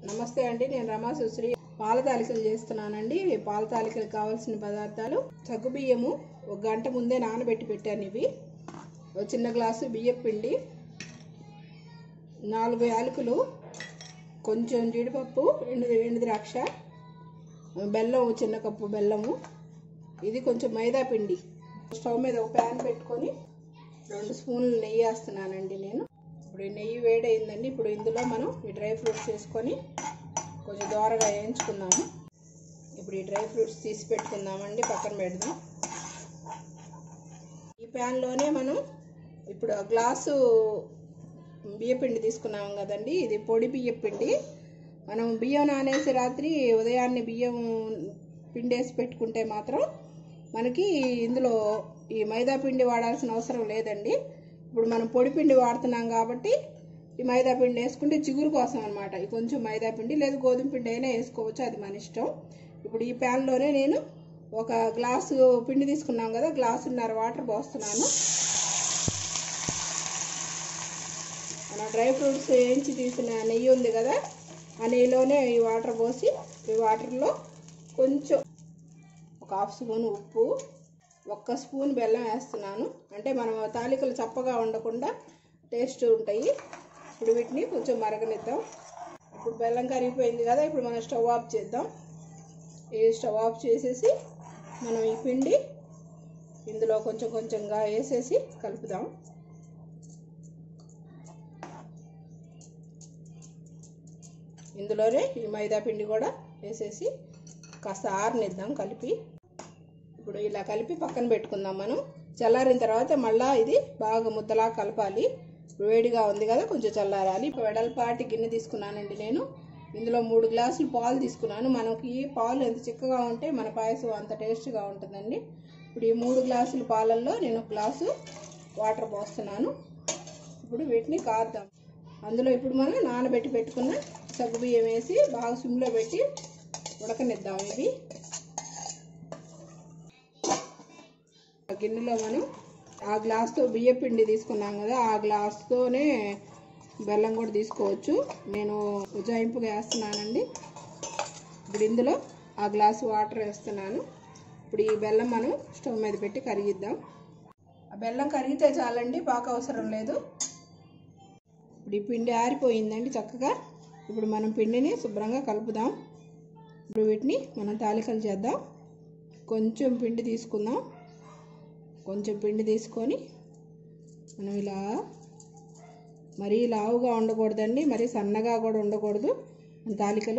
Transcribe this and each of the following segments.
నమస్తే అండి నేను రమా సుశ్రీ పాల తాలికలు చేస్తున్నానండి ఇవి పాల తాలికలు కావాల్సిన పదార్థాలు సగ్గు బియ్యము ఒక గంట ముందే నానబెట్టి పెట్టాను ఇవి ఒక చిన్న గ్లాసు బియ్యం పిండి నాలుగు యాలకులు కొంచెం జీడిపప్పు ఎండు ఎండు ద్రాక్ష బెల్లం చిన్న కప్పు బెల్లము ఇది కొంచెం మైదా పిండి స్టవ్ మీద ఒక ప్యాన్ పెట్టుకొని రెండు స్పూన్లు నెయ్యి వేస్తున్నానండి నేను ఇప్పుడు ఈ నెయ్యి వేడైందండి ఇప్పుడు ఇందులో మనం ఈ డ్రై ఫ్రూట్స్ వేసుకొని కొంచెం దోరగా వేయించుకుందాము ఇప్పుడు ఈ డ్రై ఫ్రూట్స్ తీసి పెట్టుకుందామండి పక్కన పెడదాం ఈ ప్యాన్లోనే మనం ఇప్పుడు ఆ గ్లాసు బియ్యపిండి తీసుకున్నాం కదండి ఇది పొడి బియ్యపిండి మనం బియ్యం నానేసి రాత్రి ఉదయాన్నే బియ్యం పిండేసి పెట్టుకుంటే మాత్రం మనకి ఇందులో ఈ మైదా పిండి వాడాల్సిన అవసరం లేదండి ఇప్పుడు మనం పొడి పిండి వాడుతున్నాం కాబట్టి ఈ మైదా పిండి వేసుకుంటే చిగురు కోసం అనమాట ఈ కొంచెం మైదా పిండి లేదా గోధుమ పిండి అయినా వేసుకోవచ్చు అది మన ఇష్టం ఇప్పుడు ఈ ప్యాన్లోనే నేను ఒక గ్లాసు పిండి తీసుకున్నాం కదా గ్లాసున్నర వాటర్ పోస్తున్నాను మన డ్రై ఫ్రూట్స్ వేయించి తీసిన నెయ్యి ఉంది కదా ఆ నెయ్యిలోనే ఈ వాటర్ పోసి ఈ వాటర్లో కొంచెం ఒక హాఫ్ స్పూన్ ఉప్పు ఒక్క స్పూన్ బెల్లం వేస్తున్నాను అంటే మనం తాలికలు చప్పగా ఉండకుండా టేస్ట్ ఉంటాయి ఇప్పుడు వీటిని కొంచెం మరగనిద్దాం ఇప్పుడు బెల్లం కరిగిపోయింది కదా ఇప్పుడు మనం స్టవ్ ఆఫ్ చేద్దాం ఈ స్టవ్ ఆఫ్ చేసేసి మనం ఈ పిండి ఇందులో కొంచెం కొంచెంగా వేసేసి కలుపుదాం ఇందులోనే ఈ మైదా పిండి కూడా వేసేసి కాస్త ఆరనిద్దాం కలిపి ఇప్పుడు ఇలా కలిపి పక్కన పెట్టుకుందాం మనం చల్లారిన తర్వాత మళ్ళీ ఇది బాగా ముద్దలా కలపాలి ఇప్పుడు వేడిగా ఉంది కదా కొంచెం చల్లారాలి ఇప్పుడు వెడల్పాటి గిన్నె తీసుకున్నానండి నేను ఇందులో మూడు గ్లాసులు పాలు తీసుకున్నాను మనకి పాలు ఎంత చిక్కగా ఉంటే మన పాయసం అంత టేస్ట్గా ఉంటుందండి ఇప్పుడు ఈ మూడు గ్లాసుల పాలల్లో నేను ఒక గ్లాసు వాటర్ పోస్తున్నాను ఇప్పుడు వీటిని కాద్దాం అందులో ఇప్పుడు మనం నానబెట్టి పెట్టుకున్న సగ్గుబియ్యం వేసి బాగా సిమ్లో పెట్టి ఉడకనిద్దాం ఇవి ఆ గిన్నెలో మనం ఆ గ్లాస్తో బియ్య పిండి తీసుకున్నాం కదా ఆ గ్లాస్తోనే బెల్లం కూడా తీసుకోవచ్చు నేను ఉజాయింపుగా వేస్తున్నానండి ఇప్పుడు ఇందులో ఆ గ్లాసు వాటర్ వేస్తున్నాను ఇప్పుడు ఈ బెల్లం మనం స్టవ్ మీద పెట్టి కరిగిద్దాం ఆ బెల్లం కరిగితే చాలండి పాక అవసరం లేదు ఇప్పుడు ఈ పిండి ఆరిపోయిందండి చక్కగా ఇప్పుడు మనం పిండిని శుభ్రంగా కలుపుదాం ఇప్పుడు వీటిని మనం తాలికలు చేద్దాం కొంచెం పిండి తీసుకుందాం కొంచెం పిండి తీసుకొని మనం ఇలా మరీ లావుగా ఉండకూడదండి మరీ సన్నగా కూడా ఉండకూడదు తాలికలు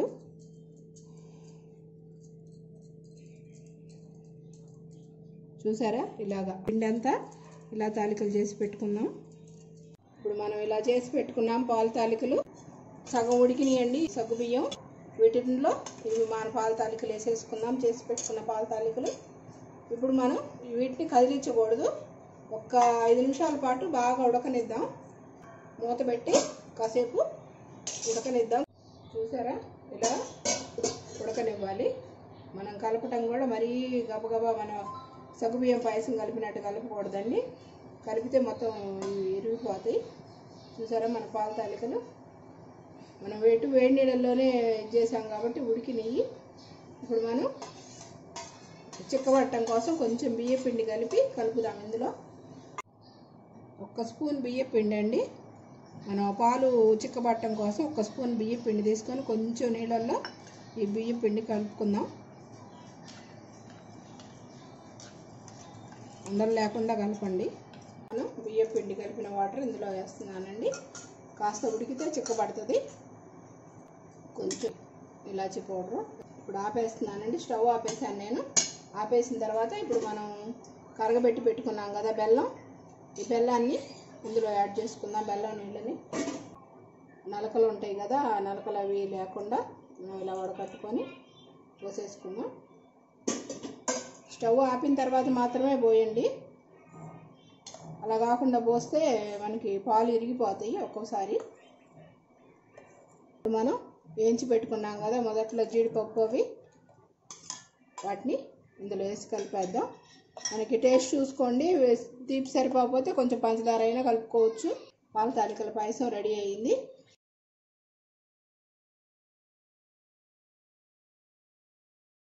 చూసారా ఇలాగా పిండి అంతా ఇలా తాలికలు చేసి పెట్టుకుందాం ఇప్పుడు మనం ఇలా చేసి పెట్టుకున్నాం పాల తాలికలు సగం ఉడికినాయండి సగ్గు బియ్యం వీటిలో ఇవి మన పాల తాలికలు వేసేసుకుందాం చేసి పెట్టుకున్న పాల తాలికలు ఇప్పుడు మనం వీటిని కదిలించకూడదు ఒక్క ఐదు నిమిషాల పాటు బాగా ఉడకనిద్దాం మూత పెట్టి కాసేపు ఉడకనిద్దాం చూసారా ఇలా ఉడకనివ్వాలి మనం కలపటం కూడా మరీ గబగబా మనం సగ్గుబియ్యం పాయసం కలిపినట్టు కలపకూడదండి కలిపితే మొత్తం ఇరిగిపోతాయి చూసారా మన పాల తాలికలు మనం వేటు వేడి నీళ్ళల్లోనే చేసాం కాబట్టి ఉడికినవి ఇప్పుడు మనం చిక్కబట్టం కోసం కొంచెం బియ్య పిండి కలిపి కలుపుదాం ఇందులో ఒక్క స్పూన్ బియ్య పిండి అండి మనం పాలు చిక్కబట్టం కోసం ఒక స్పూన్ బియ్య పిండి తీసుకొని కొంచెం నీళ్ళల్లో ఈ బియ్య పిండి కలుపుకుందాం అందరం లేకుండా కలపండి నేను బియ్య పిండి కలిపిన వాటర్ ఇందులో వేస్తున్నానండి కాస్త ఉడికితే చిక్కబడుతుంది కొంచెం ఇలాచి పౌడరు ఇప్పుడు ఆపేస్తున్నానండి స్టవ్ ఆపేసాను నేను ఆపేసిన తర్వాత ఇప్పుడు మనం కరగబెట్టి పెట్టుకున్నాం కదా బెల్లం ఈ బెల్లాన్ని ఇందులో యాడ్ చేసుకుందాం బెల్లం నీళ్ళని నలకలు ఉంటాయి కదా ఆ నలకలు అవి లేకుండా మనం ఇలా వడకట్టుకొని పోసేసుకుందాం స్టవ్ ఆపిన తర్వాత మాత్రమే పోయండి అలా కాకుండా పోస్తే మనకి పాలు ఇరిగిపోతాయి ఒక్కోసారి మనం వేయించి పెట్టుకున్నాం కదా మొదట్లో జీడిపప్పు అవి వాటిని ఇందులో వేసి కలిపేద్దాం మనకి టేస్ట్ చూసుకోండి తీపి సరిపోకపోతే కొంచెం పంచదార అయినా కలుపుకోవచ్చు పాల తాలికల పాయసం రెడీ అయ్యింది